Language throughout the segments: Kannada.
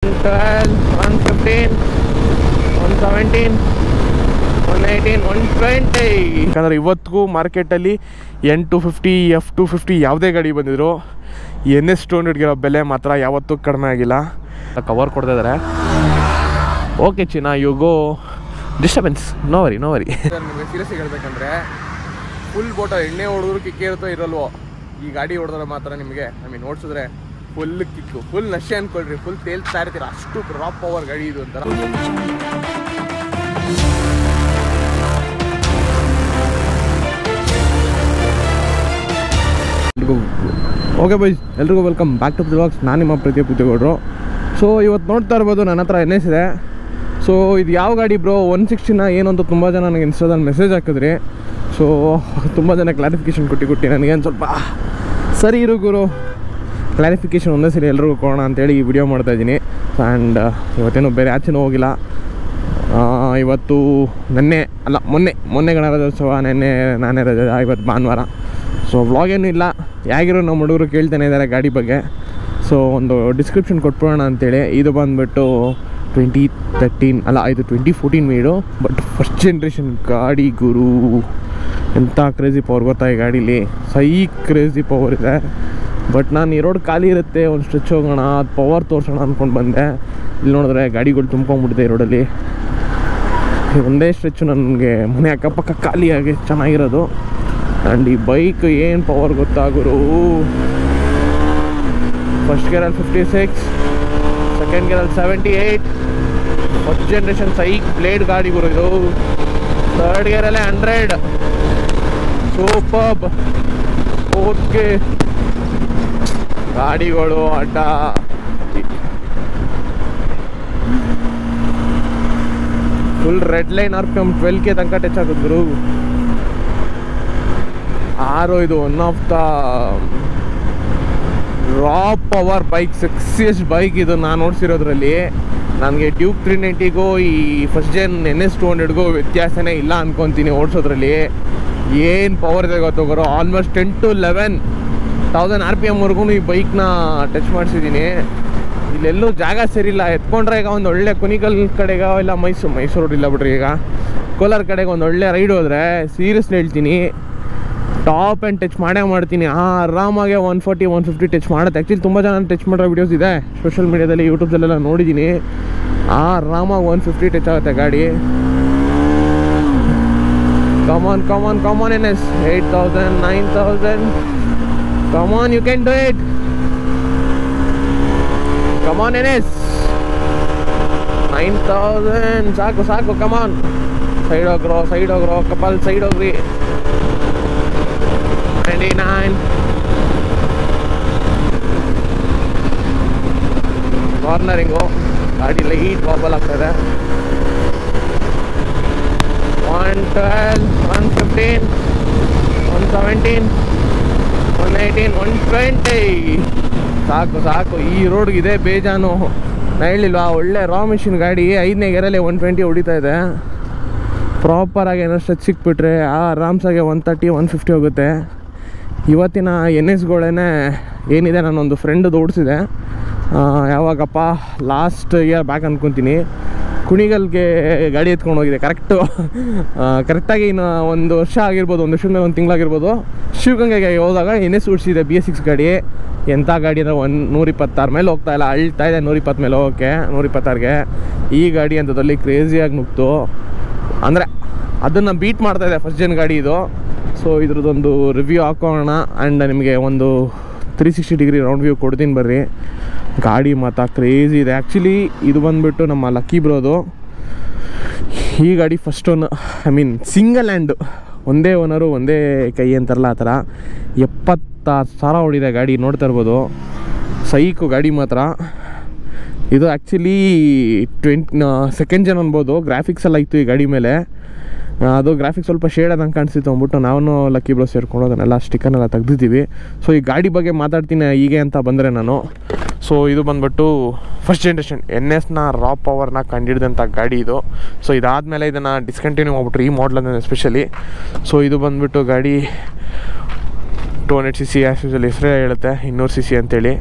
Twelve one fifteen one seventeen one eighteen one twenty ಯಾಕಂದರೆ ಇವತ್ತಿಗೂ ಮಾರ್ಕೆಟಲ್ಲಿ N two fifty F two fifty ಯಾವುದೇ ಗಾಡಿ ಬಂದಿದ್ರು ಎನ್ ಎಸ್ ಟು ಹಂಡ್ರೆಡ್ಗಿರೋ ಬೆಲೆ ಮಾತ್ರ ಯಾವತ್ತೂ ಕಡಿಮೆ ಆಗಿಲ್ಲ ಕವರ್ ಕೊಡ್ತಾ ಇದ್ದಾರೆ ಓಕೆ ಚಿನ್ನ you go disturbance no worry no worry ನಿಮಗೆ ಸೀರಿಯಸ್ ಹೇಳ್ಬೇಕಂದ್ರೆ ಫುಲ್ ಬೋಟ ಎಣ್ಣೆ ಹೊಡೆದ್ರು ಕಿಕ್ಕೆ ಇರುತ್ತೋ ಇರಲ್ವೋ ಈ ಗಾಡಿ ಹೊಡೆದ್ರೆ ಮಾತ್ರ ನಿಮಗೆ ಐ ಮೀನ್ ಓಡಿಸಿದ್ರೆ ಫುಲ್ ಕಿಕ್ಕು ಫುಲ್ ನಶೆ ಅನ್ಕೊಳ್ರಿ ಫುಲ್ ತೇಲ್ತಾ ಇರ್ತೀರ ಅಷ್ಟು ರಾಪ್ ಪವರ್ ಗಾಡಿ ಇದು ಅಂತಾರ ಓಕೆ ಬೈ ಎಲ್ರಿಗೂ ವೆಲ್ಕಮ್ ಬ್ಯಾಕ್ ಟು ಬ್ಲಾಗ್ಸ್ ನಾನು ನಿಮ್ಮ ಪ್ರತಿಯೊಬ್ಬ ಪುತ್ತೇಗೌಡರು ಸೊ ಇವತ್ತು ನೋಡ್ತಾ ಇರ್ಬೋದು ನನ್ನ ಹತ್ರ ಎನ್ ಎಸ್ ಇದೆ ಸೊ ಇದು ಯಾವ ಗಾಡಿ ಬ್ರೋ ಒನ್ ಸಿಕ್ಸ್ಟಿನ ಏನು ಅಂತ ತುಂಬ ಜನ ನನಗೆ ಇನ್ಸ್ಟಾದಲ್ಲಿ ಮೆಸೇಜ್ ಹಾಕಿದ್ರಿ ಸೊ ತುಂಬ ಜನ ಕ್ಲಾರಿಫಿಕೇಷನ್ ಕೊಟ್ಟು ಕೊಟ್ಟು ನನಗೆ ಒಂದು ಸ್ವಲ್ಪ ಸರಿ ಇರು ಗುರು ಕ್ಲಾರಿಫಿಕೇಷನ್ ಒಂದೇ ಸರಿ ಎಲ್ರಿಗೂ ಕೊಡೋಣ ಅಂತೇಳಿ ಈ ವಿಡಿಯೋ ಮಾಡ್ತಾ ಇದ್ದೀನಿ ಆ್ಯಂಡ್ ಇವತ್ತೇನು ಬೇರೆ ಆಚೆನೂ ಹೋಗಿಲ್ಲ ಆ, ಇವತ್ತು ನೆನ್ನೆ ಅಲ್ಲ ಮೊನ್ನೆ ಮೊನ್ನೆ ಗಣರಾಜ್ಯೋತ್ಸವ ನೆನ್ನೆ ನಾನೇ ರಜೆ ಇವತ್ತು ಭಾನುವಾರ ಸೊ ವ್ಲಾಗ್ ಏನೂ ಇಲ್ಲ ಹೇಗಿರೋ ನಮ್ಮ ಹುಡುಗರು ಕೇಳ್ತಾನೆ ಇದ್ದಾರೆ ಗಾಡಿ ಬಗ್ಗೆ ಸೊ ಒಂದು ಡಿಸ್ಕ್ರಿಪ್ಷನ್ ಕೊಟ್ಬಿಡೋಣ ಅಂತೇಳಿ ಇದು ಬಂದುಬಿಟ್ಟು ಟ್ವೆಂಟಿ ತರ್ಟೀನ್ ಅಲ್ಲ ಇದು twenty fourteen made but first generation ಗಾಡಿ ಗುರು ಎಂಥ ಕ್ರೇಜಿ ಪವರ್ ಗೊತ್ತಾ ಈ ಗಾಡೀಲಿ ಸೈ ಕ್ರೇಜಿ ಪವರ್ ಇದೆ ಬಟ್ ನಾನು ಈ ರೋಡ್ ಖಾಲಿ ಇರುತ್ತೆ ಒಂದು ಸ್ಟ್ರೆಚ್ ಹೋಗೋಣ ಅದು ಪವರ್ ತೋರಿಸೋಣ ಅಂದ್ಕೊಂಡು ಬಂದೆ ಇಲ್ಲಿ ನೋಡಿದ್ರೆ ಗಾಡಿಗಳು ತುಂಬ್ಕೊಂಡ್ಬಿಟ್ಟಿದೆ ಈ ರೋಡಲ್ಲಿ ಈ ಒಂದೇ ಸ್ಟ್ರೆಚ್ಚು ನನಗೆ ಮನೆ ಅಕ್ಕಪಕ್ಕ ಖಾಲಿಯಾಗಿ ಚೆನ್ನಾಗಿರೋದು ಆ್ಯಂಡ್ ಈ ಬೈಕ್ ಏನು ಪವರ್ ಗೊತ್ತಾಗೋರು ಫಸ್ಟ್ ಗೇರಲ್ಲಿ ಫಿಫ್ಟಿ ಸಿಕ್ಸ್ ಸೆಕೆಂಡ್ ಗೇರಲ್ಲಿ ಸೆವೆಂಟಿ ಏಯ್ಟ್ ಫಸ್ಟ್ ಜನ್ರೇಷನ್ ಸೈಕ್ ಬ್ಲೇಡ್ ಗಾಡಿ ಗುರು ಇದು ಥರ್ಡ್ ಗೇರಲ್ಲೇ ಹಂಡ್ರೆಡ್ ಸೂಪರ್ ಓಕೆ ಗಾಡಿಗಳು ಅಡ್ಡ full red line R P M twelve K ತನಕ ಟಚ್ ಆಗಿದ್ರು ಆರು ಇದು one of the raw power bike sexiest bike ಇದು ನಾನು ಓಡಿಸಿರೋದ್ರಲ್ಲಿ ನನಗೆ ಡ್ಯೂಕ್ ತ್ರೀ ನೈಂಟಿಗೂ ಈ first gen N S two ಹಂಡ್ರೆಡ್ಗೂ ವ್ಯತ್ಯಾಸನೇ ಇಲ್ಲ ಅನ್ಕೊತೀನಿ ಓಡಿಸೋದ್ರಲ್ಲಿ ಏನು ಪವರ್ ಇದೆ ಗೊತ್ತು ಗುರು almost ten to eleven thousand R P ಎಮ್ವರೆಗೂ ಈ ಬೈಕ್ನ ಟಚ್ ಮಾಡಿಸಿದ್ದೀನಿ ಇಲ್ಲೆಲ್ಲೂ ಜಾಗ ಸರಿಯಿಲ್ಲ ಎತ್ಕೊಂಡ್ರೆ ಈಗ ಒಂದು ಒಳ್ಳೆ ಕುನಿಗಲ್ ಕಡೆಗೆ ಇಲ್ಲ ಮೈಸೂರು ಮೈಸೂರು ಇಲ್ಲ ಬಿಡ್ರಿ ಈಗ ಕೋಲಾರ ಕಡೆಗೆ ಒಂದು ಒಳ್ಳೆ ರೈಡ್ ಹೋದರೆ ಸೀರಿಯಸ್ಲಿ ಹೇಳ್ತೀನಿ ಟಾಪ್ ಆ್ಯಂಡ್ ಟಚ್ ಮಾಡೇ ಮಾಡ್ತೀನಿ ಆರಾಮಾಗೆ one forty one fifty touch ಮಾಡುತ್ತೆ ಆ್ಯಕ್ಚುಲಿ ತುಂಬ ಜನ ಟಚ್ ಮಾಡೋ ವೀಡಿಯೋಸ್ ಇದೆ ಸೋಷಿಯಲ್ ಮೀಡಿಯಾದಲ್ಲಿ ಯೂಟ್ಯೂಬ್ದಲ್ಲೆಲ್ಲ ನೋಡಿದ್ದೀನಿ ಆರಾಮಾಗಿ ಒನ್ ಫಿಫ್ಟಿ ಟಚ್ ಆಗುತ್ತೆ ಗಾಡಿ come on come on come on N S eight thousand nine thousand come on you can do it come on N S nine thousand ಸಾಕು ಸಾಕು ಕಮಾನ್ ಸೈಡ್ ಹೋಗ್ರೋ ಸೈಡ್ ಹೋಗ್ರೋ ಕಪಲ್ ಸೈಡ್ ಹೋಗ್ರಿ ನೈಂಟಿ ನೈನ್ ಕಾರ್ನರಿಂಗು ಗಾಡಿ ಲೈಟ್ ಬಾಬಲ್ ಆಗ್ತದೆ one twelve one fifteen one seventeen one eighteen one twenty ಸಾಕು ಸಾಕು ಈ ರೋಡ್ಗೆ ಇದೆ ಬೇಜಾನು ನಾ ಹೇಳಿಲ್ವಾ ಒಳ್ಳೆ ರಾ ಮಿಷಿನ್ ಗಾಡಿ ಐದನೇ ಗೆರಲ್ಲಿ ಒನ್ ಟ್ವೆಂಟಿ ಹೊಡಿತಾ ಇದೆ ಪ್ರಾಪರಾಗಿ ಏನೋ ಸ್ಟ್ರೆಚ್ ಸಿಕ್ಬಿಟ್ರೆ ಆರಾಮ್ಸಾಗೆ ಒನ್ ತರ್ಟಿ ಒನ್ ಫಿಫ್ಟಿ ಹೋಗುತ್ತೆ ಇವತ್ತಿನ ಎನ್ ಎಸ್ಗಳೇ ಏನಿದೆ ನಾನೊಂದು ಫ್ರೆಂಡ್ ಓಡಿಸಿದೆ ಯಾವಾಗಪ್ಪ ಲಾಸ್ಟ್ ಇಯರ್ ಬ್ಯಾಕ್ ಅನ್ಕೊತೀನಿ ಕುಣಿಗಲ್ಗೆ ಗಾಡಿ ಎತ್ಕೊಂಡು ಹೋಗಿದೆ ಕರೆಕ್ಟು ಕರೆಕ್ಟಾಗಿ ಇನ್ನು ಒಂದು ವರ್ಷ ಆಗಿರ್ಬೋದು ಒಂದು ವರ್ಷದ ಮೇಲೆ ಒಂದು ತಿಂಗಳಾಗಿರ್ಬೋದು ಶಿವಗಂಗೆಗೆ ಹೋದಾಗ ಎನ್ ಎಸ್ ಉಡ್ಸಿದೆ ಬಿ ಎಸ್ ಸಿಕ್ಸ್ ಗಾಡಿ ಎಂಥ ಗಾಡಿ ಅಂದರೆ ಒಂದು ನೂರಿಪ್ಪತ್ತಾರು ಮೇಲೆ ಹೋಗ್ತಾ ಇಲ್ಲ ಅಳ್ತಾ ಇದೆ ನೂರಿಪ್ಪತ್ತು ಮೇಲೆ ಹೋಗೋಕ್ಕೆ ನೂರಿಪ್ಪತ್ತಾರಿಗೆ ಈ ಗಾಡಿ ಅಂಥದ್ರಲ್ಲಿ ಕ್ರೇಜಿಯಾಗಿ ನುಗ್ತು ಅಂದರೆ ಅದನ್ನು ಬೀಟ್ ಮಾಡ್ತಾ ಇದೆ ಫಸ್ಟ್ ಜನ್ ಗಾಡಿ ಇದು ಸೊ ಇದ್ರದ್ದೊಂದು ರಿವ್ಯೂ ಹಾಕೋಣ ಆ್ಯಂಡ್ ನಿಮಗೆ ಒಂದು three sixty degree round view ಕೊಡ್ತೀನಿ ಬರ್ರಿ ಗಾಡಿ ಮಾತ್ರ ಕ್ರೇಜಿ ಇದೆ ಆ್ಯಕ್ಚುಲಿ ಇದು ಬಂದುಬಿಟ್ಟು ನಮ್ಮ ಲಕ್ಕಿ ಬ್ರೋದು ಈ ಗಾಡಿ first one I mean single hand ಒಂದೇ ಓನರು ಒಂದೇ ಕೈ ಅಂತಾರಲ್ಲ ಆ ಥರ ಎಪ್ಪತ್ತಾರು ಸಾವಿರ ಹೊಡಿದೆ ಗಾಡಿ ನೋಡ್ತಾ ಇರ್ಬೋದು ಸೈಕು ಗಾಡಿ ಮಾತ್ರ ಇದು ಆ್ಯಕ್ಚುಲಿ ಟ್ವೆಂಟ್ ಸೆಕೆಂಡ್ ಜನ್ ಅನ್ಬೋದು ಗ್ರಾಫಿಕ್ಸ್ ಎಲ್ಲ ಇತ್ತು ಈ ಗಾಡಿ ಮೇಲೆ ಆ, ಅದು ಗ್ರಾಫಿಕ್ಸ್ ಸ್ವಲ್ಪ ಶೇಡ್ ಆದಂಗೆ ಕಾಣಿಸ್ತಿತ್ತು ಅಂದ್ಬಿಟ್ಟು ನಾವು ಲಕ್ಕಿ ಬ್ರೋ ಸೇರ್ಕೊಂಡು ಅದನ್ನೆಲ್ಲ ಸ್ಟಿಕ್ಕರ್ನೆಲ್ಲ ತೆಗ್ದಿದ್ದೀವಿ ಸೊ ಈ ಗಾಡಿ ಬಗ್ಗೆ ಮಾತಾಡ್ತೀನಿ ಹೀಗೆ ಅಂತ ಬಂದರೆ ನಾನು ಸೊ ಇದು ಬಂದ್ಬಿಟ್ಟು ಫಸ್ಟ್ ಜನ್ರೇಷನ್ ಎನ್ ಎಸ್ನ ರಾ ಪವರ್ನ ಕಂಡಿಡಿದಂಥ ಗಾಡಿ ಇದು ಸೊ ಇದಾದಮೇಲೆ ಇದನ್ನು ಡಿಸ್ಕಂಟಿನ್ಯೂ ಮಾಡ್ಬಿಟ್ರು ಈ ಮಾಡಲ್ ಎಸ್ಪೆಷಲಿ ಸೊ ಇದು ಬಂದ್ಬಿಟ್ಟು ಗಾಡಿ two hundred C C as usual ಹೆಸರೇ ಹೇಳುತ್ತೆ ಇನ್ನೂರು ಸಿ ಸಿ ಅಂತೇಳಿ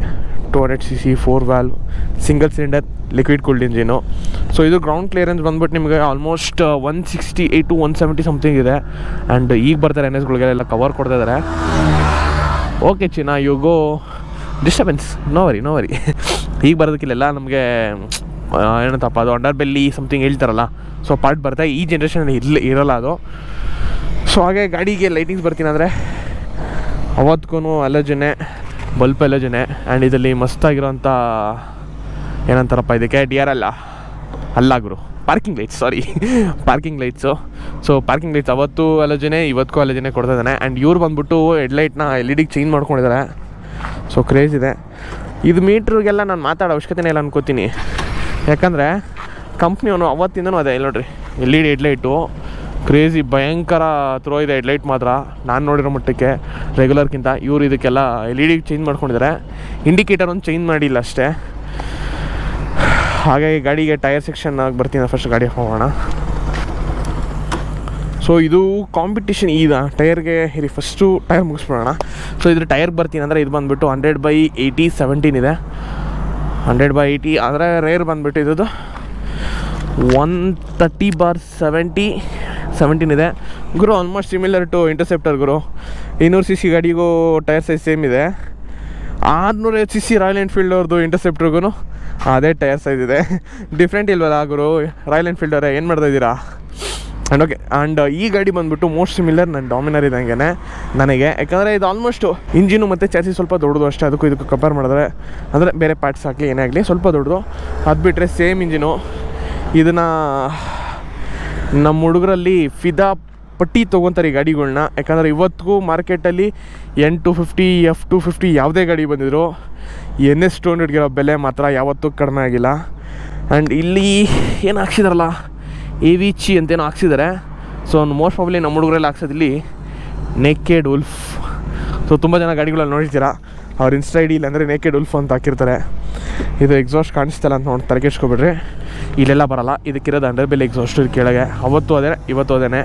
two hundred C C four valve single cylinder liquid cooled engine so ಇದು ಗ್ರೌಂಡ್ ಕ್ಲಿಯರೆನ್ಸ್ ಬಂದ್ಬಿಟ್ಟು ನಿಮಗೆ almost one sixty eight to one seventy something ಇದೆ ಆ್ಯಂಡ್ ಈಗ ಬರ್ತಾರೆ ಎನ್ ಎಸ್ಗಳಿಗೆಲ್ಲ ಕವರ್ ಕೊಡ್ತಾ ಇದ್ದಾರೆ ಓಕೆ ಚಿನ್ನ you go disturbance no worry no worry ಈಗ ಬರೋದಕ್ಕಿಲ್ಲೆಲ್ಲ ನಮಗೆ ಏನಂತಪ್ಪ ಅದು ಅಂಡರ್ ಬೆಲ್ಲಿ ಸಮಥಿಂಗ್ ಹೇಳ್ತಾರಲ್ಲ ಸೊ ಪಾರ್ಟ್ ಬರ್ತಾ ಈ ಜನ್ರೇಷನಲ್ಲಿ ಇರಲಿ ಇರೋಲ್ಲ ಅದು ಸೊ ಹಾಗೆ ಗಾಡಿಗೆ ಲೈಟಿಂಗ್ಸ್ ಬರ್ತೀನಿ ಅಂದರೆ ಅವತ್ತಿಗೂ ಅಲೋಜನೆ ಬಲ್ಪ್ ಅಲೋಜನೆ ಆ್ಯಂಡ್ ಇದರಲ್ಲಿ ಮಸ್ತಾಗಿರೋಂಥ ಏನಂತಾರಪ್ಪ ಇದಕ್ಕೆ ಡಿ ಆರ್ ಅಲ್ಲ ಅಲ್ಲ ಗುರು parking lights sorry parking lights so parking lights ಅವತ್ತು ಅಲೋಜನೆ ಇವತ್ತಿಗೂ ಅಲೋಜನೆ ಕೊಡ್ತಾ ಇದ್ದಾನೆ ಆ್ಯಂಡ್ ಇವ್ರು ಬಂದ್ಬಿಟ್ಟು ಹೆಡ್ಲೈಟ್ನ ಎಲ್ ಇ ಡಿಗೆ ಚೇಂಜ್ ಮಾಡ್ಕೊಂಡಿದ್ದಾರೆ ಸೊ ಕ್ರೇಜ್ ಇದೆ ಇದು ಮೀಟ್ರಿಗೆಲ್ಲ ನಾನು ಮಾತಾಡೋ ಅವಶ್ಯಕತೆನೇ ಇಲ್ಲ ಅನ್ಕೋತೀನಿ ಯಾಕಂದರೆ ಕಂಪ್ನಿಯವನು ಅವತ್ತಿಂದನೂ ಅದೇ ಇಲ್ಲಿ ನೋಡ್ರಿ L E D headlight crazy ಭಯಂಕರ ಥ್ರೋ ಇದೆ ಹೆಡ್ಲೈಟ್ ಮಾತ್ರ ನಾನು ನೋಡಿರೋ ಮಟ್ಟಕ್ಕೆ ರೆಗ್ಯುಲರ್ಗಿಂತ ಇವರು ಇದಕ್ಕೆಲ್ಲ ಎಲ್ ಇ ಡಿಗೆ ಚೇಂಜ್ ಮಾಡ್ಕೊಂಡಿದ್ದಾರೆ ಇಂಡಿಕೇಟರ್ ಒಂದು ಚೇಂಜ್ ಮಾಡಿಲ್ಲ ಅಷ್ಟೇ ಹಾಗಾಗಿ ಗಾಡಿಗೆ ಟೈರ್ ಸೆಕ್ಷನ್ ಆಗಿ ಬರ್ತೀನಿ ಫಸ್ಟ್ ಗಾಡಿ ಹೋಗೋಣ ಸೊ ಇದು ಕಾಂಪಿಟಿಷನ್ ಈಗ ಟೈರ್ಗೆ ಇರಿ ಫಸ್ಟು ಟೈರ್ ಮುಗಿಸ್ಬಿಡೋಣ ಸೊ ಇದ್ರ ಟೈರ್ಗೆ ಬರ್ತೀನಿ ಅಂದರೆ ಇದು ಬಂದುಬಿಟ್ಟು ಹಂಡ್ರೆಡ್ ಬೈ ಏಯ್ಟಿ ಸೆವೆಂಟೀನ್ ಇದೆ ಹಂಡ್ರೆಡ್ ಬೈ ಏಯ್ಟಿ ಆದರೆ ರೇರ್ ಬಂದುಬಿಟ್ಟು ಇದ್ದು one thirty bar seventy seventeen ಇದೆ ಗುರು ಆಲ್ಮೋಸ್ಟ್ ಸಿಮಿಲರ್ ಟು ಇಂಟರ್ಸೆಪ್ಟರ್ ಗುರು ಇನ್ನೂರು ಸಿ ಸಿ ಗಾಡಿಗೂ ಟೈರ್ ಸೈಜ್ ಸೇಮ್ ಇದೆ ಆರುನೂರೈವತ್ತು ಸಿ ಸಿ ರಾಯಲ್ ಎನ್ಫೀಲ್ಡ್ ಅವ್ರದ್ದು ಇಂಟರ್ಸೆಪ್ಟ್ರಿಗೂ ಅದೇ ಟೈರ್ ಸೈಜ್ ಇದೆ ಡಿಫ್ರೆಂಟ್ ಇಲ್ವಲ್ಲ ಗುರು ರಾಯಲ್ ಎನ್ಫೀಲ್ಡರೇ ಏನು ಮಾಡ್ತಾ ಇದ್ದೀರಾ ಆ್ಯಂಡ್ ಓಕೆ ಆ್ಯಂಡ್ ಈ ಗಾಡಿ ಬಂದುಬಿಟ್ಟು ಮೋಸ್ಟ್ ಸಿಮಿಲರ್ ನನ್ನ ಡಾಮಿನರ್ ಇದ್ದಂಗೆ ನನಗೆ ಯಾಕಂದರೆ ಇದು ಆಲ್ಮೋಸ್ಟು ಇಂಜಿನು ಮತ್ತು ಚಾಸಿ ಸ್ವಲ್ಪ ದೊಡ್ಡದು ಅಷ್ಟೇ ಅದಕ್ಕೂ ಇದಕ್ಕೂ ಕಂಪೇರ್ ಮಾಡಿದ್ರೆ ಅಂದರೆ ಬೇರೆ ಪಾರ್ಟ್ಸ್ ಆಗಲಿ ಏನೇ ಆಗಲಿ ಸ್ವಲ್ಪ ದೊಡ್ಡದು ಅದು ಬಿಟ್ಟರೆ ಸೇಮ್ ಇಂಜಿನು ಇದನ್ನು ನಮ್ಮ ಹುಡುಗರಲ್ಲಿ ಫಿದಾ ಪಟ್ಟಿ ತೊಗೊತಾರೆ ಈ ಗಾಡಿಗಳ್ನ ಯಾಕಂದರೆ ಇವತ್ತಿಗೂ ಮಾರ್ಕೆಟಲ್ಲಿ N two fifty F two fifty ಯಾವುದೇ ಗಾಡಿ ಬಂದಿದ್ರು ಎನ್ ಎಸ್ ಟು ಹಂಡ್ರೆಡ್ಗಿರೋ ಬೆಲೆ ಮಾತ್ರ ಯಾವತ್ತೂ ಕಡಿಮೆ ಆಗಿಲ್ಲ ಆ್ಯಂಡ್ ಇಲ್ಲಿ ಏನು ಹಾಕ್ಸಿದಾರಲ್ಲ ಎ ವಿ ಚಿ ಅಂತೇನೋ ಹಾಕ್ಸಿದ್ದಾರೆ ಸೊ ಒಂದು ಮೋಸ್ಟ್ ಪ್ರಾಬ್ಲಿ ನಮ್ಮ ಹುಡುಗರಲ್ಲಿ ಹಾಕ್ಸೋದಿಲ್ಲಿ ನೆಕೆಡ್ ಉಲ್ಫ್ ಸೊ ತುಂಬ ಜನ ಗಾಡಿಗಳಲ್ಲಿ ನೋಡಿರ್ತೀರ ಅವ್ರ ಇನ್ಸ್ಟಾ ಐಡಿ ಇಲ್ಲಾಂದರೆ ನೇಕೆಡ್ ಉಲ್ಫ್ ಅಂತ ಹಾಕಿರ್ತಾರೆ ಇದು ಎಕ್ಸಾಸ್ಟ್ ಕಾಣಿಸ್ತಲ್ಲ ಅಂತ ನೋಡಿ ತಲೆಕೆಡ್ಸ್ಕೊಬಿಡ್ರಿ ಇಲ್ಲೆಲ್ಲ ಬರಲ್ಲ ಇದಕ್ಕಿರೋದು ಅಂಡರ್ ಬೆಲ್ ಎಕ್ಸಾಸ್ಟ್ ಇದು ಕೆಳಗೆ ಅವತ್ತು ಅದೇ ಇವತ್ತು ಅದೇ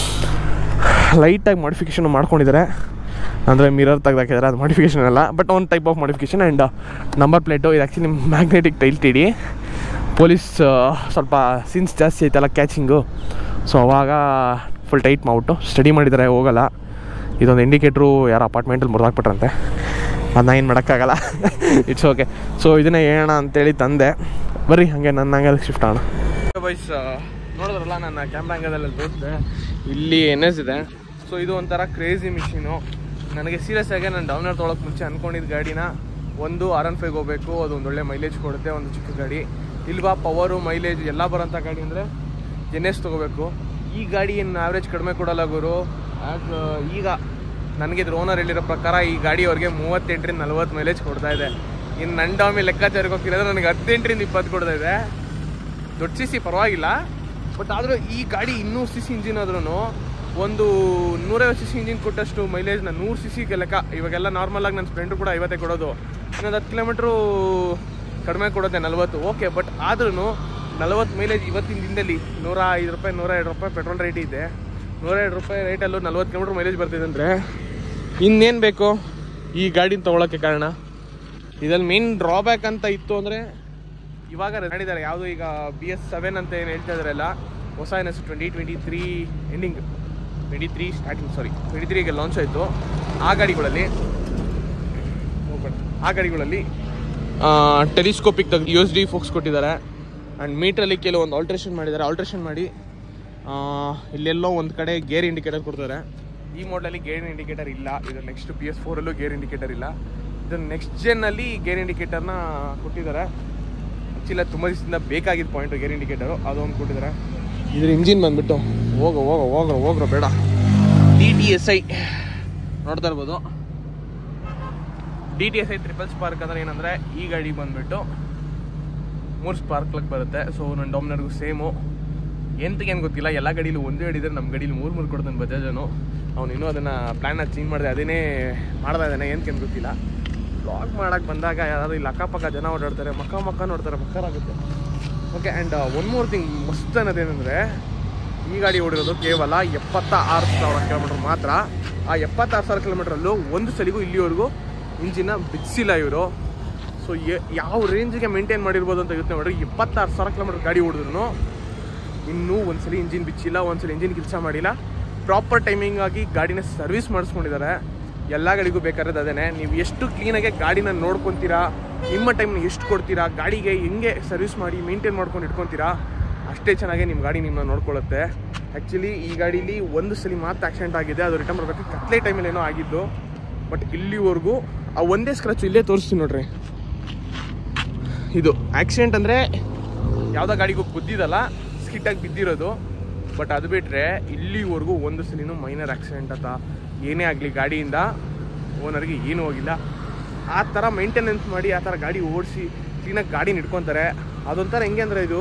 ಲೈಟಾಗಿ ಮಾಡಿಫಿಕೇಷನ್ ಮಾಡ್ಕೊಂಡಿದ್ದಾರೆ ಅಂದರೆ ಮಿರರ್ ತೆಗ್ದಾಕಿದ್ದಾರೆ ಅದು ಮಾಡಿಫಿಕೇಷನ್ ಅಲ್ಲ ಬಟ್ ಒಂದು type of modification and number plate ಇದು actually magnetic tail T D police ಸ್ವಲ್ಪ ಸಿನ್ಸ್ ಜಾಸ್ತಿ ಐತಲ್ಲ ಕ್ಯಾಚಿಂಗು ಸೊ ಅವಾಗ ಫುಲ್ ಟೈಟ್ ಮಾಡ್ಬಿಟ್ಟು ಸ್ಟಡಿ ಮಾಡಿದ್ದಾರೆ ಹೋಗಲ್ಲ ಇದೊಂದು ಇಂಡಿಕೇಟ್ರು ಯಾರೋ ಅಪಾರ್ಟ್ಮೆಂಟಲ್ಲಿ ಮುರಿದಾಕ್ಬಿಟ್ರಂತೆ ಅದನ್ನ ಏನು ಮಾಡೋಕ್ಕಾಗಲ್ಲ ಇಟ್ಸ್ ಓಕೆ ಸೊ ಇದನ್ನೇ ಹೇಳೋಣ ಅಂತೇಳಿ ತಂದೆ ಬರ್ರಿ ಹಾಗೆ ನನ್ನ ಹಂಗೆ ಶಿಫ್ಟ್ ಆಗೋಣ ವೈಸ್ ನೋಡಿದ್ರಲ್ಲ ನನ್ನ ಕ್ಯಾಮ್ರಾ ಅಂಗದಲ್ಲಿ ತೋರಿಸಿದೆ ಇಲ್ಲಿ ಎನ್ ಎಸ್ ಇದೆ ಸೊ ಇದು ಒಂಥರ ಕ್ರೇಜಿ ಮಿಷಿನು ನನಗೆ ಸೀರಿಯಸ್ ಆಗಿ ನಾನು ಡೌನರ್ ತೊಗೊಳಕ್ಕೆ ಮುಂಚೆ ಅಂದ್ಕೊಂಡಿದ್ದ ಗಾಡಿನ ಒಂದು ಆರ್ ಎನ್ ಫೈಗೆ ಹೋಗಬೇಕು ಅದು ಒಂದು ಒಳ್ಳೆ ಮೈಲೇಜ್ ಕೊಡುತ್ತೆ ಒಂದು ಚಿಕ್ಕ ಗಾಡಿ ಇಲ್ವಾ ಪವರು ಮೈಲೇಜ್ ಎಲ್ಲ ಬರೋಂಥ ಗಾಡಿ ಅಂದರೆ ಎನ್ ಎಸ್ ತೊಗೋಬೇಕು ಈ ಗಾಡಿ ಏನು ಆವ್ರೇಜ್ ಕಡಿಮೆ ಕೊಡಲ್ಲ ಗುರು ಆ್ಯಸ್ ಈಗ ನನಗೆ ಇದ್ರ ಓನರ್ ಹೇಳಿರೋ ಪ್ರಕಾರ ಈ ಗಾಡಿ ಅವ್ರಿಗೆ ಮೂವತ್ತೆಂಟರಿಂದ ನಲ್ವತ್ತು ಮೈಲೇಜ್ ಕೊಡ್ತಾ ಇದೆ ಇನ್ನು ನನ್ನ ಡಾಮಿ ಲೆಕ್ಕಾಚಾರಕ್ಕೆ ಹೋಗ್ತಿರೋದ್ರೆ ನನಗೆ ಹದಿನೆಂಟರಿಂದ ಇಪ್ಪತ್ತು ಕೊಡ್ತಾ ಇದೆ ದೊಡ್ಡ ಸಿ ಸಿ ಪರವಾಗಿಲ್ಲ ಬಟ್ ಆದರೂ ಈ ಗಾಡಿ ಇನ್ನೂರು ಸಿ ಸಿ ಇಂಜಿನ್ ಆದ್ರೂ ಒಂದು ನೂರೈವತ್ತು ಸಿ ಸಿ ಇಂಜಿನ್ ಕೊಟ್ಟಷ್ಟು ಮೈಲೇಜ್ನ ನೂರು ಸಿ ಸಿಗೆ ಲೆಕ್ಕ ಇವಾಗೆಲ್ಲ ನಾರ್ಮಲಾಗಿ ನನ್ನ ಸ್ಪ್ಲೆಂಡ್ರು ಕೂಡ ಐವತ್ತೇ ಕೊಡೋದು ಇನ್ನೊಂದು ಹತ್ತು ಕಿಲೋಮೀಟ್ರು ಕಡಿಮೆ ಕೊಡುತ್ತೆ ನಲ್ವತ್ತು ಓಕೆ ಬಟ್ ಆದ್ರೂ ನಲ್ವತ್ತು ಮೈಲೇಜ್ ಇವತ್ತಿನ ದಿನದಲ್ಲಿ ನೂರ ಐದು ರೂಪಾಯಿ ನೂರ ಎರಡು ರೂಪಾಯಿ ಪೆಟ್ರೋಲ್ ರೇಟ್ ಇದೆ ನೂರ ಎರಡು ರೂಪಾಯಿ ರೇಟಲ್ಲೂ ನಲ್ವತ್ತು ಕಿಲೋಮೀಟ್ರ್ ಮೈಲೇಜ್ ಬರ್ತಿದೆ ಅಂದರೆ ಇನ್ನೇನು ಬೇಕು ಈ ಗಾಡಿನ ತೊಗೊಳಕ್ಕೆ ಕಾರಣ ಇದ್ರಲ್ಲಿ ಮೇನ್ ಡ್ರಾಬ್ಯಾಕ್ ಅಂತ ಇತ್ತು ಅಂದರೆ ಇವಾಗ ಮಾಡಿದ್ದಾರೆ ಯಾವುದು ಈಗ ಬಿ ಎಸ್ ಸೆವೆನ್ ಅಂತ ಏನು ಹೇಳ್ತಾ ಇದ್ದಾರಲ್ಲ ಹೊಸ N S twenty twenty three ending twenty three starting sorry twenty ತ್ರೀಗೆ ಲಾಂಚ್ ಆಯಿತು ಆ ಗಾಡಿಗಳಲ್ಲಿ ಹೋಗ್ಬೇಡ. ಆ ಗಾಡಿಗಳಲ್ಲಿ ಟೆಲಿಸ್ಕೋಪಿಕ್ ತೆಗೆದು ಯು ಎಸ್ ಡಿ ಫೋಕ್ಸ್ ಕೊಟ್ಟಿದ್ದಾರೆ ಆ್ಯಂಡ್ ಮೀಟ್ರಲ್ಲಿ ಕೆಲವೊಂದು ಆಲ್ಟ್ರೇಷನ್ ಮಾಡಿದ್ದಾರೆ ಆಲ್ಟ್ರೇಷನ್ ಮಾಡಿ ಆ, ಇಲ್ಲೆಲ್ಲೋ ಒಂದು ಕಡೆ ಗೇರ್ ಇಂಡಿಕೇಟರ್ ಕೊಡ್ತಾರೆ ಈ ಮಾಡಲಲ್ಲಿ ಗೇರ್ ಇಂಡಿಕೇಟರ್ ಇಲ್ಲ ಇದು ನೆಕ್ಸ್ಟ್ ಪಿ ಎಸ್ ಫೋರಲ್ಲೂ ಗೇರ್ ಇಂಡಿಕೇಟರ್ ಇಲ್ಲ ಇದು ನೆಕ್ಸ್ಟ್ ಜೆನ್ನಲ್ಲಿ ಗೇರ್ ಇಂಡಿಕೇಟರ್ನ ಕೊಟ್ಟಿದ್ದಾರೆ ಆ್ಯಕ್ಚುಲಿ ಅದು ತುಂಬ ದಿವಸದಿಂದ ಬೇಕಾಗಿದ್ದ ಪಾಯಿಂಟು ಗೇರ್ ಇಂಡಿಕೇಟರು ಅದೊಂದು ಕೊಟ್ಟಿದ್ದಾರೆ ಇದ್ರ ಇಂಜಿನ್ ಬಂದ್ಬಿಟ್ಟು ಹೋಗೋ ಹೋಗೋ ಹೋಗ್ರೋ ಹೋಗ್ರೋ ಬೇಡ ಡಿ ಟಿ ಎಸ್ ಐ ನೋಡ್ತಾ ಇರ್ಬೋದು D T S I triple spark ಅಂದ್ರೆ ಏನಂದರೆ ಈ ಗಾಡಿ ಬಂದ್ಬಿಟ್ಟು ಮೂರು ಸ್ಪಾರ್ಕ್ಲಕ್ ಬರುತ್ತೆ ಸೊ ನನ್ನ ಡಾಮಿನರ್ಗೂ ಸೇಮು ಎಂತಕ್ಕೆ ಏನು ಗೊತ್ತಿಲ್ಲ ಎಲ್ಲ ಗಾಡೀಲಿ ಒಂದೇ ಗಾಡಿ ಇದ್ರೆ ನಮ್ಮ ಗಾಡೀಲಿ ಮೂರು ಮೂರು ಕೊಡ್ತಾನೆ ಬಜಾಜನು ಅವ್ನು ಇನ್ನೂ ಅದನ್ನು ಪ್ಲ್ಯಾನ್ನ ಚೇಂಜ್ ಮಾಡಿದೆ ಅದೇನೇ ಮಾಡ್ತಾ ಇದ್ದಾನೆ ಏನಕ್ಕೆ ಗೊತ್ತಿಲ್ಲ ಬ್ಲಾಗ್ ಮಾಡಕ್ಕೆ ಬಂದಾಗ ಯಾರಾದ್ರೂ ಇಲ್ಲಿ ಅಕ್ಕಪಕ್ಕ ಜನ ಓಡಾಡ್ತಾರೆ ಮಕ್ಕ ಮಕ್ಕ ನೋಡ್ತಾರೆ ಮಕ್ಕರಾಗುತ್ತೆ okay and one more thing ಮಸ್ತ್ ಅನ್ನೋದೇನೆಂದರೆ ಈ ಗಾಡಿ ಓಡಿರೋದು ಕೇವಲ ಎಪ್ಪತ್ತ ಆರು ಸಾವಿರ ಕಿಲೋಮೀಟ್ರ್ ಮಾತ್ರ ಆ ಎಪ್ಪತ್ತಾರು ಸಾವಿರ ಕಿಲೋಮೀಟ್ರಲ್ಲೂ ಒಂದು ಸಲಿಗೂ ಇಲ್ಲಿವರೆಗೂ ಇಂಜಿನ ಬಿಡಿಸಿಲ್ಲ ಇವರು ಸೊ ಯಾವ ರೇಂಜಿಗೆ ಮೇಂಟೈನ್ ಮಾಡಿರ್ಬೋದು ಅಂತ ಯೋಚನೆ ಮಾಡಿದ್ರೆ ಇಪ್ಪತ್ತಾರು ಸಾವಿರ ಕಿಲೋಮೀಟರ್ ಗಾಡಿ ಹೊಡೆದ್ರು ಇನ್ನೂ ಒಂದ್ಸಲಿ ಇಂಜಿನ್ ಬಿಚ್ಚಿಲ್ಲ ಒಂದ್ಸಲಿ ಇಂಜಿನ್ ಕೆಲಸ ಮಾಡಿಲ್ಲ ಪ್ರಾಪರ್ ಟೈಮಿಂಗ್ ಆಗಿ ಗಾಡಿನ ಸರ್ವಿಸ್ ಮಾಡಿಸ್ಕೊಂಡಿದ್ದಾರೆ ಎಲ್ಲ ಗಾಡಿಗೂ ಬೇಕಾದ್ರೆ ಅದೇನೆ ನೀವು ಎಷ್ಟು ಕ್ಲೀನಾಗಿ ಗಾಡಿನ ನೋಡ್ಕೊತೀರಾ ನಿಮ್ಮ ಟೈಮ್ನ ಎಷ್ಟು ಕೊಡ್ತೀರಾ ಗಾಡಿಗೆ ಹೆಂಗೆ ಸರ್ವಿಸ್ ಮಾಡಿ ಮೇಂಟೈನ್ ಮಾಡ್ಕೊಂಡು ಇಟ್ಕೊತೀರಾ ಅಷ್ಟೇ ಚೆನ್ನಾಗಿ ನಿಮ್ಮ ಗಾಡಿ ನಿಮ್ಮನ್ನ ನೋಡ್ಕೊಳ್ಳುತ್ತೆ ಆ್ಯಕ್ಚುಲಿ ಈ ಗಾಡೀಲಿ ಒಂದು ಸಲ ಮಾತ್ರ ಆಕ್ಸಿಡೆಂಟ್ ಆಗಿದೆ ಅದು ರಿಟರ್ನ್ ಬರಬೇಕು ಕತ್ಲೆ ಟೈಮಲ್ಲಿ ಏನೋ ಆಗಿದ್ದು ಬಟ್ ಇಲ್ಲಿವರೆಗೂ ಆ ಒಂದೇ ಸ್ಕ್ರಾಚ್ ಇಲ್ಲೇ ತೋರಿಸ್ತೀನಿ ನೋಡ್ರಿ ಇದು ಆಕ್ಸಿಡೆಂಟ್ ಅಂದರೆ ಯಾವುದೋ ಗಾಡಿಗೂ ಗುದ್ದಿದಲ್ಲ ಸ್ಕಿಟ್ಟಾಗಿ ಬಿದ್ದಿರೋದು ಬಟ್ ಅದು ಬಿಟ್ಟರೆ ಇಲ್ಲಿವರೆಗೂ ಒಂದು ಸಲಿನೂ ಮೈನರ್ ಆಕ್ಸಿಡೆಂಟ್ ಅಥವಾ ಏನೇ ಆಗಲಿ ಗಾಡಿಯಿಂದ ಓನರ್ಗೆ ಏನೂ ಹೋಗಿಲ್ಲ ಆ ಥರ ಮೇಂಟೆನೆನ್ಸ್ ಮಾಡಿ ಆ ಥರ ಗಾಡಿ ಓಡಿಸಿ ಕ್ಲೀನಾಗಿ ಗಾಡಿನ ಇಟ್ಕೊತಾರೆ ಅದೊಂಥರ ಹೆಂಗೆ ಅಂದರೆ ಇದು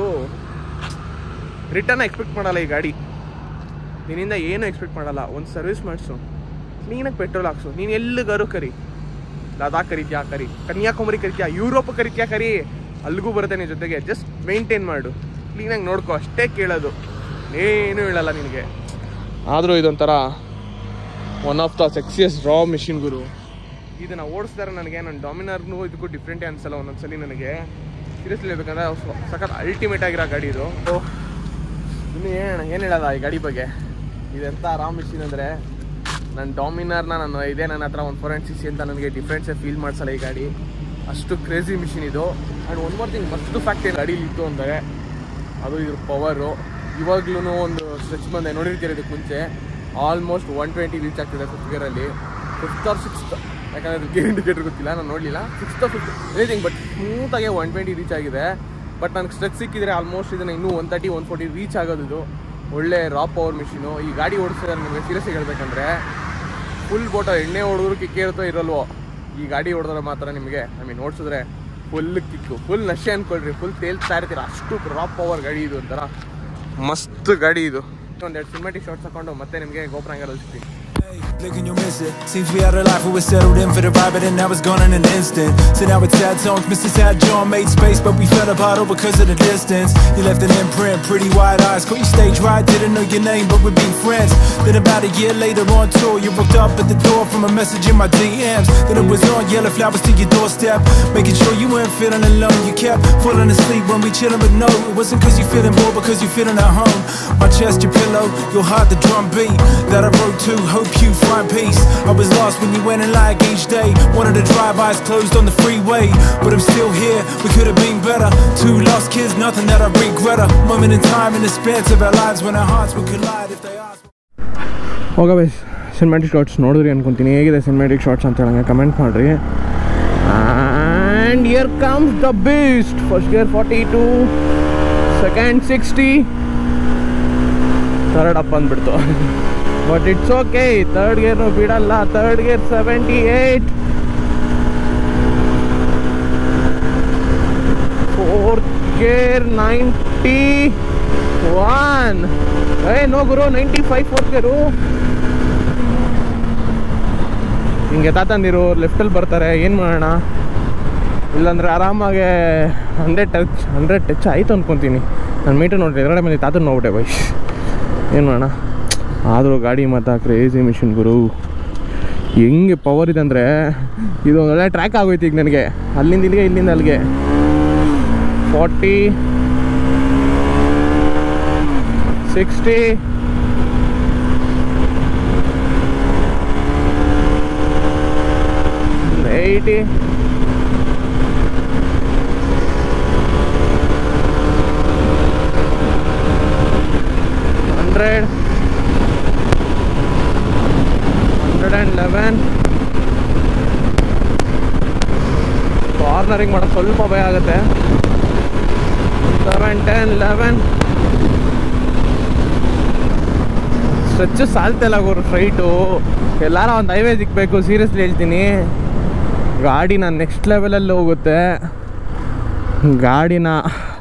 ರಿಟರ್ನ್ ಎಕ್ಸ್ಪೆಕ್ಟ್ ಮಾಡಲ್ಲ ಈ ಗಾಡಿ ನಿನ್ನಿಂದ ಏನು ಎಕ್ಸ್ಪೆಕ್ಟ್ ಮಾಡಲ್ಲ ಒಂದು ಸರ್ವಿಸ್ ಮಾಡಿಸು ಕ್ಲೀನಾಗಿ ಪೆಟ್ರೋಲ್ ಹಾಕ್ಸು ನೀನು ಎಲ್ಲಿಗಾರು ಕರಿ ಲದಾಖ್ ಕರಿತ್ಯಾ ಕರಿ ಕನ್ಯಾಕುಮಾರಿ ಕರಿತ್ಯಾ ಯುರೋಪ್ ಕರಿತ್ಯಾ ಕರಿ ಅಲ್ಲಿಗೂ ಬರುತ್ತೆ ನಿನ್ನ ಜೊತೆಗೆ ಜಸ್ಟ್ ಮೇಂಟೈನ್ ಮಾಡು ಕ್ಲೀನಾಗಿ ನೋಡ್ಕೊ ಅಷ್ಟೇ ಕೇಳೋದು ಏನೂ ಹೇಳಲ್ಲ ನಿನಗೆ ಆದರೂ ಇದೊಂಥರ one of the sexiest raw machine ಗುರು ಇದನ್ನು ಓಡಿಸ್ತಾರೆ ನನಗೆ ನನ್ನ ಡಾಮಿನರ್ನು ಇದಕ್ಕೂ ಡಿಫ್ರೆಂಟೇ ಅನ್ಸಲ್ಲ ಒಂದೊಂದ್ಸಲಿ ನನಗೆ ಸೀರಿಯಸ್ಲಿ ಹೇಳ್ಬೇಕಂದ್ರೆ ಸ- ಸಖತ್ ಅಲ್ಟಿಮೇಟ್ ಆಗಿರೋ ಗಾಡಿ ಇದು ಓ ಇನ್ನು ಏನು ಏನು ಹೇಳಲ್ಲ ಈ ಗಾಡಿ ಬಗ್ಗೆ ಇದೆಂಥ ರಾ ಮಿಷಿನ್ ಅಂದರೆ ನನ್ನ ಡಾಮಿನರ್ನ ನಾನು ಇದೆ ನನ್ನ ಹತ್ರ ಒಂದು ಫೋರ್ ಆ್ಯಂಡ್ ಸಿಕ್ಸ್ ಅಂತ ನನಗೆ ಡಿಫ್ರೆನ್ಸೇ ಫೀಲ್ ಮಾಡಿಸಲ್ಲ ಈ ಗಾಡಿ ಅಷ್ಟು ಕ್ರೇಜಿ ಮಿಷಿನ್ ಇದು ಆ್ಯಂಡ್ ಒನ್ ಮೋರ್ ಥಿಂಗ್ ಮಸ್ತ್ ಫ್ಯಾಕ್ಟ್ ಏನು ಗಾಡೀಲಿ ಇತ್ತು ಅಂದರೆ ಅದು ಇದ್ರ ಪವರು ಇವಾಗ್ಲೂ ಒಂದು ಸ್ಟ್ರೆಚ್ ಬಂದೆ ನೋಡಿರ್ತೀರಿ ಇದಕ್ಕೆ ಮುಂಚೆ ಆಲ್ಮೋಸ್ಟ್ ಒನ್ ಟ್ವೆಂಟಿ ರೀಚ್ ಆಗ್ತಿದೆ ಫಿಫ್ತ್ ಗೇರಲ್ಲಿ ಫಿಫ್ತ್ ಆರ್ ಸಿಕ್ಸ್ತ್ ಯಾಕಂದರೆ ಅದು ಗೇರ್ ಇಂಡಿಕೇಟರ್ ಗೊತ್ತಿಲ್ಲ ನಾನು ನೋಡಲಿಲ್ಲ ಸಿಕ್ಸ್ತ್ ಫಿಫ್ತ್ ಎನಿಥಿಂಗ್ ಬಟ್ ಸ್ಮೂತಾಗೆ ಒನ್ ಟ್ವೆಂಟಿ ರೀಚ್ ಆಗಿದೆ ಬಟ್ ನನಗೆ ಸ್ಟ್ರೆಚ್ ಸಿಕ್ಕಿದ್ರೆ ಆಲ್ಮೋಸ್ಟ್ ಇದನ್ನು ಇನ್ನೂ one thirty one forty reach ಆಗೋದು ಇದು ಒಳ್ಳೆ ರಾ ಪವರ್ ಮಿಷಿನು ಈ ಗಾಡಿ ಓಡಿಸಿದ್ರೆ ನಿಮಗೆ ಸೀರಿಯಸ್ ಹೇಳ್ಬೇಕಂದ್ರೆ ಫುಲ್ ಬೋಟ ಎಣ್ಣೆ ಹೊಡೆದ್ರು ಕಿಕ್ ಇರುತ್ತೋ ಇರಲ್ವೋ ಈ ಗಾಡಿ ಹೊಡೆದ್ರೆ ಮಾತ್ರ ನಿಮಗೆ ಐ ಮೀನ್ ಓಡಿಸಿದ್ರೆ ಫುಲ್ ಕಿಕ್ಕು ಫುಲ್ ನಶೆ ಅನ್ಕೊಳ್ರಿ ಫುಲ್ ತೇಲ್ತಾ ಇರ್ತೀರ ಅಷ್ಟು ರಾ ಪವರ್ ಗಾಡಿ ಇದು ಒಂಥರ ಮಸ್ತ್ ಗಾಡಿ ಇದು ಒಂದೆರಡು ಸಿನಿಮಾಟಿಕ್ ಶಾರ್ಟ್ಸ್ ಹಾಕೊಂಡು ಮತ್ತೆ ನಿಮಗೆ ಗೋಪುರಂಗಲ್ಲಿ ಸಿಗ್ತೀನಿ Hey, look and you'll miss it. Seems we had a life where we settled in for the ride, but then now it's gone in an instant. So now it's sad songs, Mr. Sad John made space, but we fell apart all because of the distance. You left an imprint, pretty wide eyes, caught you stage right, didn't know your name, but we've been friends. Then about a year later on tour, you walked up at the door from a message in my DMs. Then it was on yellow flowers to your doorstep, making sure you weren't feeling alone. You kept falling asleep when we chillin', but no, it wasn't cause you feeling bored, because you feeling at home. My chest, your pillow, your heart, the drum beat that I wrote to. Hope you find peace. I was lost when you went in like each day. Wanted to drive, eyes closed on the freeway, but I'm still here. We could have been better. Two lost kids, nothing that I regret. A moment in time in the span of our lives when our hearts would collide if they asked. ಹೋಗ ಬೈಸ್ ಸಿನಿಮ್ಯಾಟಿಕ್ ಶಾರ್ಟ್ಸ್ ನೋಡಿದ್ರಿ ಅನ್ಕೊಂತೀನಿ ಹೇಗಿದೆ ಸಿನಿಮ್ಯಾಟಿಕ್ ಶಾರ್ಟ್ಸ್ ಅಂತ ಹೇಳಂಗೆ ಕಮೆಂಟ್ ಮಾಡಿರಿ and here comes the best first gear forty to second sixty third up ಅಂದ್ಬಿಡ್ತು ಬಟ್ ಇಟ್ಸ್ ಓಕೆ ಥರ್ಡ್ ಗೇರ್ನು ಬಿಡಲ್ಲ third gear seventy eight fourth gear ninety one ಏ ನೋ ಗುರು ನೈಂಟಿ ಫೈವ್ ಫೋರ್ತ್ ಗೇರು ಹಿಂಗೆ ತಾತಂದಿರು ಲೆಫ್ಟಲ್ಲಿ ಬರ್ತಾರೆ ಏನು ಮಾಡೋಣ ಇಲ್ಲಾಂದ್ರೆ ಆರಾಮಾಗೆ ಹಂಡ್ರೆಡ್ ಟಚ್ ಹಂಡ್ರೆಡ್ ಟಚ್ ಆಯ್ತು ಅನ್ಕೊತೀನಿ ನಾನು ಮೀಟರ್ ನೋಡ್ರಿ ಎದುರುಗಡೆ ಮೇಲೆ ತಾತನ ನೋಡ್ಬಿಟ್ಟೆ ಬೈ ಏನು ಮಾಡೋಣ ಆದರೂ ಗಾಡಿ ಮಾತ್ರ ಕ್ರೇಜಿ ಮಿಷಿನ್ ಗುರು ಹೆಂಗೆ ಪವರ್ ಇದೆ ಅಂದರೆ ಇದು ಒಳ್ಳೆ ಟ್ರ್ಯಾಕ್ ಆಗೋಯ್ತು ಈಗ ನನಗೆ ಅಲ್ಲಿಂದ ಇಲ್ಲಿಗೆ ಇಲ್ಲಿಂದ ಅಲ್ಲಿಗೆ forty sixty eighty hundred hundred and eleven cornering ಮಾಡೋದು ಸ್ವಲ್ಪ ಭಯ ಆಗುತ್ತೆ ಸೆವೆನ್ ಟೆನ್ ಲೆವೆನ್ ಸ್ಟ್ರೆಚ್ಚು ಸಾಲ್ತಿಲ್ಲ ಗುರು ಸ್ಟ್ರೈಟು ಎಲ್ಲಾರ ಒಂದು ಹೈವೇ ಸಿಗ್ಬೇಕು ಸೀರಿಯಸ್ಲಿ ಹೇಳ್ತೀನಿ ಗಾಡಿ ನಾನು ನೆಕ್ಸ್ಟ್ ಲೆವೆಲಲ್ಲಿ ಹೋಗುತ್ತೆ ಗಾಡಿನ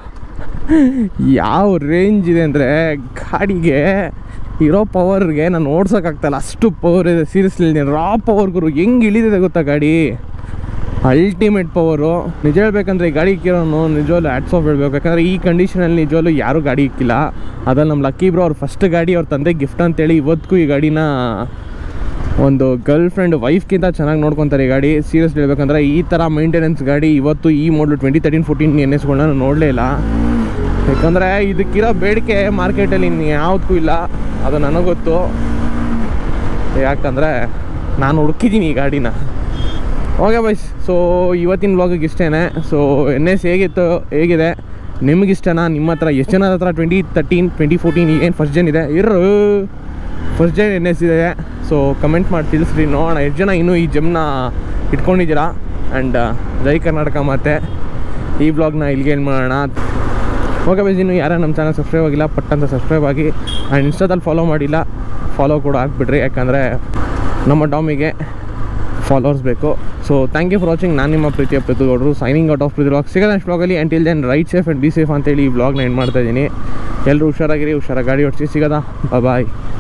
ಯಾವ ರೇಂಜ್ ಇದೆ ಅಂದರೆ ಗಾಡಿಗೆ ಇರೋ ಪವರ್ಗೆ ನಾನು ಓಡ್ಸೋಕ್ಕಾಗ್ತಾಯಿಲ್ಲ ಅಷ್ಟು ಪವರ್ ಇದೆ ಸೀರಿಯಸ್ಲಿ ಹೇಳ್ತೀನಿ ರಾ ಪವರ್ ಗುರು ಹೆಂಗೆ ಇಳಿದಿದೆ ಗೊತ್ತಾ ಗಾಡಿ ಅಲ್ಟಿಮೇಟ್ ಪವರು ನಿಜ ಹೇಳ್ಬೇಕಂದ್ರೆ ಈ ಗಾಡಿ ಇಕ್ಕಿರೋನು ನಿಜವಾಗ್ಲೂ ಆ್ಯಡ್ಸ್ ಆಫ್ ಹೇಳ್ಬೇಕು ಯಾಕಂದರೆ ಈ ಕಂಡೀಷನಲ್ಲಿ ನಿಜವಾಗ್ಲೂ ಯಾರೂ ಗಾಡಿ ಇಕ್ಕಿಲ್ಲ ಅದ್ರಲ್ಲಿ ನಮ್ಮ ಲಕ್ಕಿ ಬ್ರೋ ಅವ್ರ ಫಸ್ಟ್ ಗಾಡಿ ಅವ್ರ ತಂದೆ ಗಿಫ್ಟ್ ಅಂತೇಳಿ ಇವತ್ತಿಗೂ ಈ ಗಾಡಿನ ಒಂದು ಗರ್ಲ್ ಫ್ರೆಂಡ್ ವೈಫ್ಗಿಂತ ಚೆನ್ನಾಗಿ ನೋಡ್ಕೊತಾರೆ ಈ ಗಾಡಿ ಸೀರಿಯಸ್ಲಿ ಹೇಳ್ಬೇಕಂದ್ರೆ ಈ ಥರ ಮೇಂಟೆನೆನ್ಸ್ ಗಾಡಿ ಇವತ್ತು ಈ ಮಾಡಲು ಟ್ವೆಂಟಿ ತರ್ಟೀನ್ ಫೋರ್ಟೀನ್ ಎನ್ ಎಸ್ಗಳನ್ನ ನಾನು ನೋಡಲೇ ಇಲ್ಲ ಯಾಕಂದರೆ ಇದಕ್ಕಿರೋ ಬೇಡಿಕೆ ಮಾರ್ಕೆಟಲ್ಲಿ ಇನ್ನು ಯಾವುದಕ್ಕೂ ಇಲ್ಲ ಅದು ನನಗೆ ಗೊತ್ತು ಯಾಕಂದರೆ ನಾನು ಹುಡುಕಿದ್ದೀನಿ ಈ ಗಾಡಿನ ಓಕೆ ಬೈಸ್ ಸೊ ಇವತ್ತಿನ ವ್ಲಾಗಿಗೆ ಇಷ್ಟೇ ಸೊ ಎನ್ ಎಸ್ ಹೇಗಿತ್ತು ಹೇಗಿದೆ ನಿಮಗಿಷ್ಟನಾ ನಿಮ್ಮ ಹತ್ರ ಎಷ್ಟು ಜನದ ಹತ್ರ ಟ್ವೆಂಟಿ ತರ್ಟೀನ್ ಟ್ವೆಂಟಿ ಫೋರ್ಟೀನ್ ಏನು ಫಸ್ಟ್ ಜನ್ ಇದೆ ಇರೋ ಫಸ್ಟ್ ಜನ್ ಎನ್ ಎಸ್ ಇದೆ ಸೊ ಕಮೆಂಟ್ ಮಾಡಿ ತಿಳಿಸ್ರಿ ನೋಡೋಣ ಎಷ್ಟು ಜನ ಇನ್ನೂ ಈ ಜಮ್ನ ಇಟ್ಕೊಂಡಿದ್ದೀರಾ ಆ್ಯಂಡ್ ಜೈ ಕರ್ನಾಟಕ ಮತ್ತು ಈ ಬ್ಲಾಗ್ನ ಇಲ್ಲಿಗೆ ಏನು ಮಾಡೋಣ ಓಕೆ ಬೈಸ್ ಇನ್ನು ಯಾರು ನಮ್ಮ ಚಾನಲ್ ಸಬ್ಸ್ಕ್ರೈಬ್ ಆಗಿಲ್ಲ ಪಟ್ಟಂತ ಸಬ್ಸ್ಕ್ರೈಬ್ ಆಗಿ ಆ್ಯಂಡ್ ಇನ್ಸ್ಟಾದಲ್ಲಿ ಫಾಲೋ ಮಾಡಿಲ್ಲ ಫಾಲೋ ಕೂಡ ಹಾಕ್ಬಿಡ್ರಿ ಯಾಕಂದರೆ ನಮ್ಮ ಟಾಮಿಗೆ ಫಾಲೋವರ್ಸ್ ಬೇಕು so thank you for watching ನಾನು ನಿಮ್ಮ ಪ್ರೀತಿಯ ಪ್ರತಿಗೌಡರು ಸೈನಿಂಗ್ ಔಟ್ ಆಫ್ ಪ್ರೀತಿ ವ್ಲಾಗ್ ಸಿಗೋದ ನೆಕ್ಸ್ಟ್ ವ್ಲಾಗಲ್ಲಿ until then ride safe and be safe ಅಂತೇಳಿ ಈ ವ್ಲಾಗ್ನ ಎಂಡ್ ಮಾಡ್ತಾ ಇದ್ದೀನಿ ಎಲ್ಲರೂ ಹುಷಾರಾಗಿರಿ ಹುಷಾರಾಗಿ ಗಾಡಿ ಓಡಿಸಿ ಸಿಗೋದಾ ಬಾಯ್